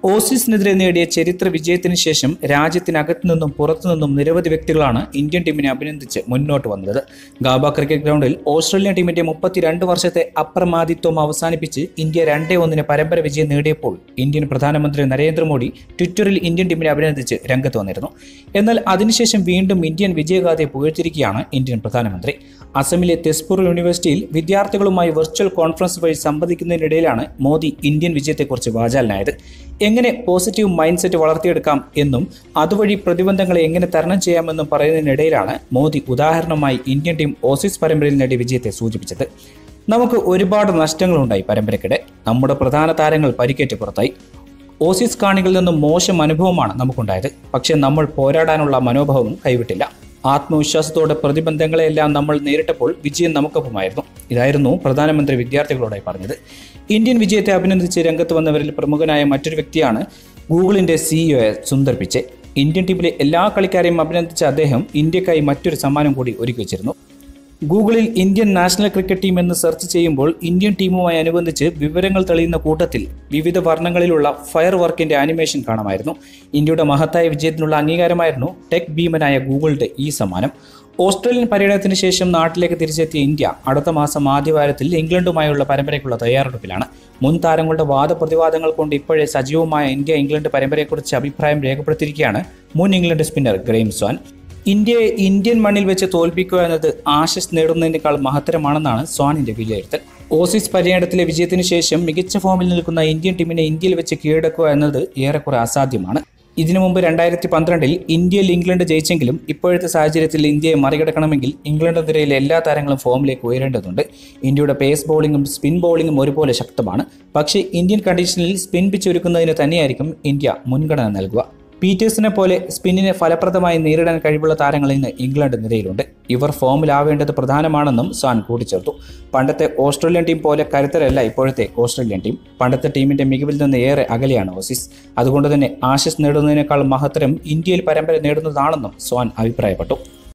ഓസീസിനെതിരെ നേടിയ ചരിത്ര വിജയത്തിന് ശേഷം രാജ്യത്തിനകത്തു നിന്നും പുറത്തു നിന്നും നിരവധി വ്യക്തികളാണ് ഇന്ത്യൻ ടീമിനെ അഭിനന്ദിച്ച് മുന്നോട്ട് വന്നത് ഗാബ ക്രിക്കറ്റ് ഗ്രൗണ്ടിൽ ഓസ്ട്രേലിയൻ ടീമിന്റെ മുപ്പത്തിരണ്ട് വർഷത്തെ അപ്രമാദിത്വം അവസാനിപ്പിച്ച് ഇന്ത്യ രണ്ടേ ഒന്നിന് പരമ്പര വിജയം നേടിയപ്പോൾ ഇന്ത്യൻ പ്രധാനമന്ത്രി നരേന്ദ്രമോദി ട്വിറ്ററിൽ ഇന്ത്യൻ ടീമിനെ അഭിനന്ദിച്ച് രംഗത്ത് വന്നിരുന്നു എന്നാൽ അതിനുശേഷം വീണ്ടും ഇന്ത്യൻ വിജയഗാഥയെ പുകഴ്ത്തിരിക്കുകയാണ് ഇന്ത്യൻ പ്രധാനമന്ത്രി അസമിലെ തെസ്പൂർ യൂണിവേഴ്സിറ്റിയിൽ വിദ്യാർത്ഥികളുമായി വെർച്വൽ കോൺഫറൻസ് വഴി സംവദിക്കുന്നതിനിടയിലാണ് മോദി ഇന്ത്യൻ വിജയത്തെക്കുറിച്ച് വാചാലനായത് എങ്ങനെ പോസിറ്റീവ് മൈൻഡ് സെറ്റ് വളർത്തിയെടുക്കാം എന്നും അതുവഴി പ്രതിബന്ധങ്ങളെ എങ്ങനെ തരണം ചെയ്യാമെന്നും പറയുന്നതിനിടയിലാണ് മോദി ഉദാഹരണമായി ഇന്ത്യൻ ടീം ഓസീസ് പരമ്പരയിൽ നേടിയ വിജയത്തെ സൂചിപ്പിച്ചത് നമുക്ക് ഒരുപാട് നഷ്ടങ്ങളുണ്ടായി പരമ്പരയ്ക്കിടെ നമ്മുടെ പ്രധാന താരങ്ങൾ പരിക്കേറ്റ് പുറത്തായി ഓസീസ് കാണികളിൽ നിന്നും മോശം അനുഭവമാണ് നമുക്കുണ്ടായത് പക്ഷേ നമ്മൾ പോരാടാനുള്ള മനോഭാവം കൈവിട്ടില്ല ആത്മവിശ്വാസത്തോടെ പ്രതിബന്ധങ്ങളെല്ലാം നമ്മൾ നേരിട്ടപ്പോൾ വിജയം നമുക്കൊപ്പമായിരുന്നു ഇതായിരുന്നു പ്രധാനമന്ത്രി വിദ്യാർത്ഥികളോടായി പറഞ്ഞത് ഇന്ത്യൻ വിജയത്തെ അഭിനന്ദിച്ച് രംഗത്ത് വന്നവരിൽ പ്രമുഖനായ മറ്റൊരു വ്യക്തിയാണ് ഗൂഗിളിന്റെ സിഇഒ സുന്ദർ പിച്ചെ ഇന്ത്യൻ ടീമിലെ എല്ലാ കളിക്കാരെയും അഭിനന്ദിച്ച അദ്ദേഹം ഇന്ത്യക്കായി മറ്റൊരു സമ്മാനം കൂടി ഒരുക്കി വെച്ചിരുന്നു ഗൂഗിളിൽ ഇന്ത്യൻ നാഷണൽ ക്രിക്കറ്റ് ടീം എന്ന് സെർച്ച് ചെയ്യുമ്പോൾ ഇന്ത്യൻ ടീമുമായി അനുബന്ധിച്ച് വിവരങ്ങൾ തെളിയുന്ന കൂട്ടത്തിൽ വിവിധ വർണ്ണങ്ങളിലുള്ള ഫയർ വർക്കിന്റെ ആനിമേഷൻ കാണാമായിരുന്നു ഇന്ത്യയുടെ മഹത്തായ വിജയത്തിനുള്ള അംഗീകാരമായിരുന്നു ടെക് ഭീമനായ ഗൂഗിളിന്റെ ഈ സമ്മാനം ഓസ്ട്രേലിയൻ പര്യടനത്തിന് ശേഷം നാട്ടിലേക്ക് തിരിച്ചെത്തിയ ഇന്ത്യ അടുത്ത മാസം ആദ്യവാരത്തിൽ ഇംഗ്ലണ്ടുമായുള്ള പരമ്പരയ്ക്കുള്ള തയ്യാറെടുപ്പിലാണ് മുൻ താരങ്ങളുടെ വാദപ്രതിവാദങ്ങൾ കൊണ്ട് ഇപ്പോഴേ സജീവമായ ഇന്ത്യ ഇംഗ്ലണ്ട് പരമ്പരയെക്കുറിച്ച് അഭിപ്രായം രേഖപ്പെടുത്തിയിരിക്കുകയാണ് മുൻ ഇംഗ്ലണ്ട് സ്പിന്നർ ഗ്രെയിം സ്വാൻ ഇന്ത്യയെ ഇന്ത്യൻ മണ്ണിൽ വെച്ച് തോൽപ്പിക്കുക എന്നത് ആശസ് നേടുന്നതിനേക്കാൾ മഹത്തരമാണെന്നാണ് സ്വാനിന്റെ വിലയിരുത്തൽ ഓസീസ് പര്യടനത്തിലെ വിജയത്തിന് ശേഷം മികച്ച ഫോമിൽ നിൽക്കുന്ന ഇന്ത്യൻ ടീമിനെ ഇന്ത്യയിൽ വെച്ച് കീഴടക്കുക എന്നത് ഏറെക്കുറെ അസാധ്യമാണ് ഇതിനു മുമ്പ് രണ്ടായിരത്തി പന്ത്രണ്ടിൽ ഇന്ത്യയിൽ ഇംഗ്ലണ്ട് ജയിച്ചെങ്കിലും ഇപ്പോഴത്തെ സാഹചര്യത്തിൽ ഇന്ത്യയെ മറികടക്കണമെങ്കിൽ ഇംഗ്ലണ്ട് നിരയിലെ എല്ലാ താരങ്ങളും ഫോമിലേക്ക് ഉയരേണ്ടതുണ്ട് ഇന്ത്യയുടെ പേസ് ബോളിംഗും സ്പിൻ ബോളിംഗും ഒരുപോലെ ശക്തമാണ് പക്ഷേ ഇന്ത്യൻ കണ്ടീഷനിൽ സ്പിൻ പിച്ച് ഒരുക്കുന്നതിന് തന്നെയായിരിക്കും ഇന്ത്യ മുൻഗണന നൽകുക പീറ്റേഴ്സിനെ പോലെ സ്പിന്നിനെ ഫലപ്രദമായി നേരിടാൻ കഴിവുള്ള താരങ്ങൾ ഇന്ന് ഇംഗ്ലണ്ട് നിരയിലുണ്ട് ഇവർ ഫോമിലാവേണ്ടത് പ്രധാനമാണെന്നും സ്വാൻ കൂട്ടിച്ചേർത്തു പണ്ടത്തെ ഓസ്ട്രേലിയൻ ടീം പോലെ കരുത്തരല്ല ഇപ്പോഴത്തെ ഓസ്ട്രേലിയൻ ടീം പണ്ടത്തെ ടീമിന്റെ മികവിൽ നിന്ന് ഏറെ അകലെയാണ് ഓസീസ് അതുകൊണ്ട് തന്നെ ആശസ് നേടുന്നതിനേക്കാൾ മഹത്തരം ഇന്ത്യയിൽ പരമ്പര നേടുന്നതാണെന്നും സ്വാൻ അഭിപ്രായപ്പെട്ടു